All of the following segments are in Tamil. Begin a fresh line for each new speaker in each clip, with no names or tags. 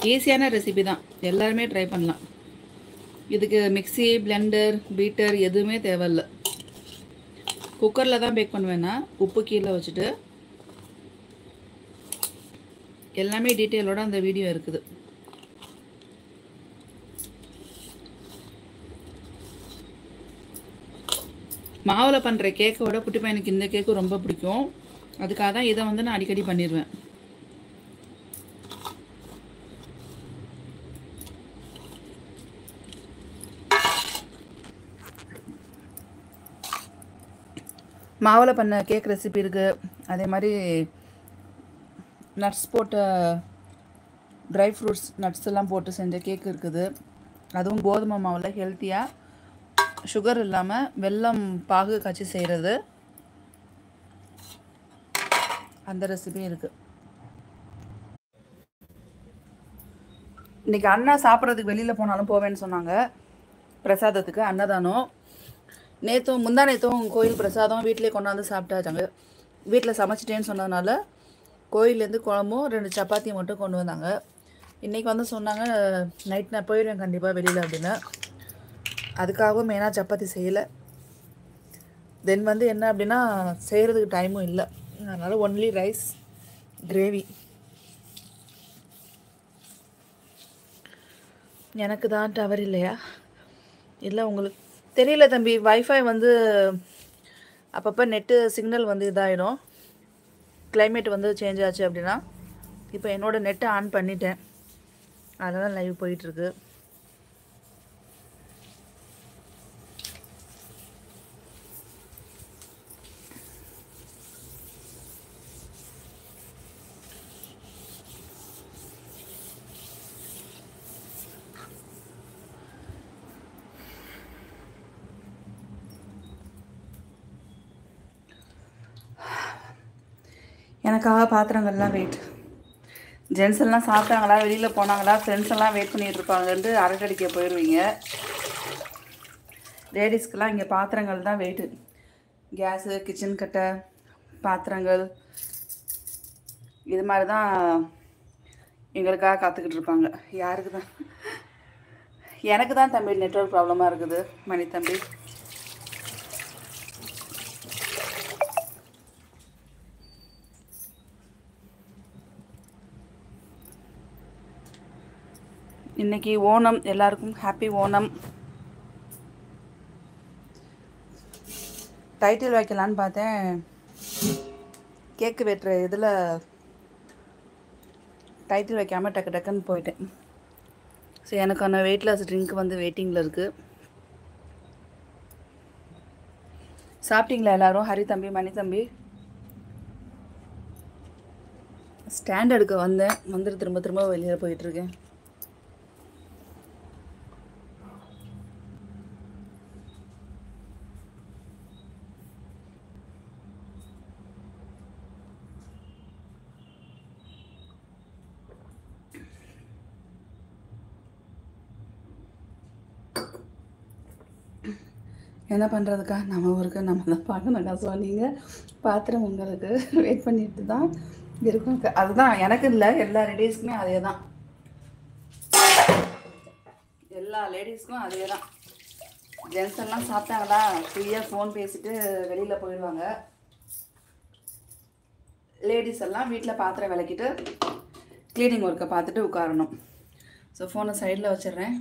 ஈஸியான ரெசிபி தான் எல்லாருமே ட்ரை பண்ணலாம் இதுக்கு மிக்ஸி பிளெண்டர் பீட்டர் எதுவுமே தேவையில்ல குக்கரில் தான் பேக் பண்ணுவேன்னா உப்பு கீழே வச்சுட்டு எல்லாமே டீட்டெயிலோட அந்த வீடியோ இருக்குது மாவில் பண்ணுற கேக்கோட குட்டி பையனுக்கு இந்த கேக்கு ரொம்ப பிடிக்கும் அதுக்காக தான் இதை வந்து நான் அடிக்கடி பண்ணிடுவேன் மாவில் பண்ண கேக் ரெசிபி இருக்குது அதே மாதிரி நட்ஸ் போட்ட ட்ரை ஃப்ரூட்ஸ் நட்ஸ் எல்லாம் போட்டு செஞ்ச கேக் இருக்குது அதுவும் கோதுமை மாவில் ஹெல்த்தியாக சுகர் இல்லாமல் வெல்லம் பாகு காய்ச்சி செய்கிறது அந்த ரெசிபியும் இருக்குது இன்றைக்கி அண்ணா சாப்பிட்றதுக்கு வெளியில் போனாலும் போவேன்னு சொன்னாங்க பிரசாதத்துக்கு அன்னதானம் நேற்றும் முந்தா நேற்றும் கோயில் பிரசாதம் வீட்டிலே கொண்டாந்து சாப்பிட்டாச்சாங்க வீட்டில் சமைச்சிட்டேன்னு சொன்னதுனால கோயிலேருந்து குழம்பும் ரெண்டு சப்பாத்தியும் மட்டும் கொண்டு வந்தாங்க இன்றைக்கி வந்து சொன்னாங்க நைட் நான் போயிடுவேன் கண்டிப்பாக வெளியில் அப்படின்னு அதுக்காகவும் மெயினாக சப்பாத்தி செய்யலை தென் வந்து என்ன அப்படின்னா செய்கிறதுக்கு டைமும் இல்லை அதனால் ஒன்லி ரைஸ் கிரேவி எனக்கு தான் டவர் இல்லையா இல்லை உங்களுக்கு தெரியல தம்பி வைஃபை வந்து அப்பப்போ நெட்டு சிக்னல் வந்து இதாகிடும் climate வந்து சேஞ்ச் ஆச்சு அப்படின்னா இப்போ என்னோடய நெட்டை ஆன் பண்ணிட்டேன் அதனால் லைவ் போயிட்டுருக்கு எனக்காக பாத்திரங்கள்லாம் வெயிட் ஜென்ஸ் எல்லாம் சாப்பிட்டாங்களா வெளியில் போனாங்களா ஃப்ரெண்ட்ஸ் எல்லாம் வெயிட் பண்ணிட்டு இருப்பாங்கன்ட்டு அரட்டடிக்க போயிடுவீங்க லேடிஸ்க்கெல்லாம் இங்கே பாத்திரங்கள் தான் வெயிட்டு கேஸு கிச்சன் கட்டை பாத்திரங்கள் இது மாதிரி தான் எங்களுக்காக காத்துக்கிட்டு இருப்பாங்க யாருக்கு தான் எனக்கு தான் தம்பி நெட்ஒர்க் ப்ராப்ளமாக இருக்குது மணி தம்பி இன்னைக்கு ஓணம் எல்லாருக்கும் ஹாப்பி ஓணம் டைட்டில் வைக்கலான்னு பார்த்தேன் கேக்கு வெட்டுற இதில் டைட்டில் வைக்காமல் டக்கு டக்குன்னு போயிட்டேன் ஸோ எனக்கான வெயிட்லெஸ் ட்ரிங்க் வந்து வெயிட்டிங்கில் இருக்குது சாப்பிட்டீங்களா எல்லாரும் ஹரி தம்பி மணி தம்பி ஸ்டாண்ட் எடுக்க வந்தேன் வந்துட்டு திரும்ப திரும்ப வெளியில் போயிட்டுருக்கேன் என்ன பண்ணுறதுக்கா நம்ம ஊருக்கு நம்ம தான் பார்க்கணுக்கா சொன்னீங்க பாத்திரம் உங்களுக்கு வெயிட் பண்ணிட்டு தான் இருக்கும் அதுதான் எனக்கு இல்லை எல்லா லேடிஸ்க்குமே அதே தான் எல்லா லேடிஸ்க்கும் அதே தான் ஜென்ஸ் எல்லாம் சாப்பிட்டாங்களா ஃப்ரீயாக ஃபோன் பேசிட்டு வெளியில் போயிடுவாங்க லேடிஸ் எல்லாம் வீட்டில் பாத்திரம் விளக்கிட்டு க்ளீனிங் ஒர்க்கை பார்த்துட்டு உட்காரணும் ஸோ ஃபோனை சைடில் வச்சிடுறேன்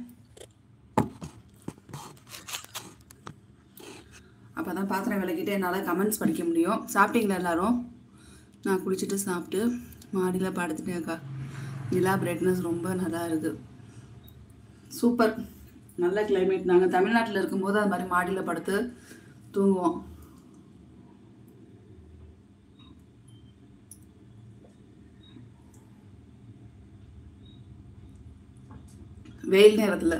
அப்போ தான் பாத்திரம் விளக்கிட்டு என்னால் கமெண்ட்ஸ் படிக்க முடியும் சாப்பிட்டீங்களா எல்லாரும் நான் குளிச்சுட்டு சாப்பிட்டு மாடியில் படுத்துட்டேன்க்கா நிலா பிரைட்னஸ் ரொம்ப நல்லா இருக்குது சூப்பர் நல்ல கிளைமேட் நாங்கள் தமிழ்நாட்டில் இருக்கும்போது அது மாதிரி மாடியில் படுத்து தூங்குவோம் வெயில் நேரத்தில்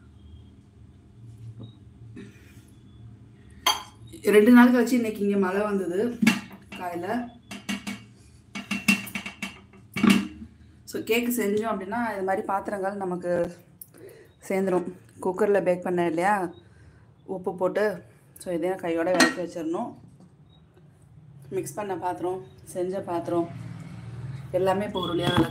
ரெண்டு நாள் கழிச்சு இன்னைக்கு இங்கே மழை வந்தது காலையில் ஸோ கேக்கு செஞ்சோம் அப்படின்னா இது மாதிரி பாத்திரங்கள் நமக்கு சேர்ந்துடும் குக்கரில் பேக் பண்ண இல்லையா உப்பு போட்டு ஸோ இதையும் கையோட விளக்கி வச்சிடணும் மிக்ஸ் பண்ண பாத்திரம் செஞ்ச பாத்திரம் எல்லாமே இப்போ உருளையாக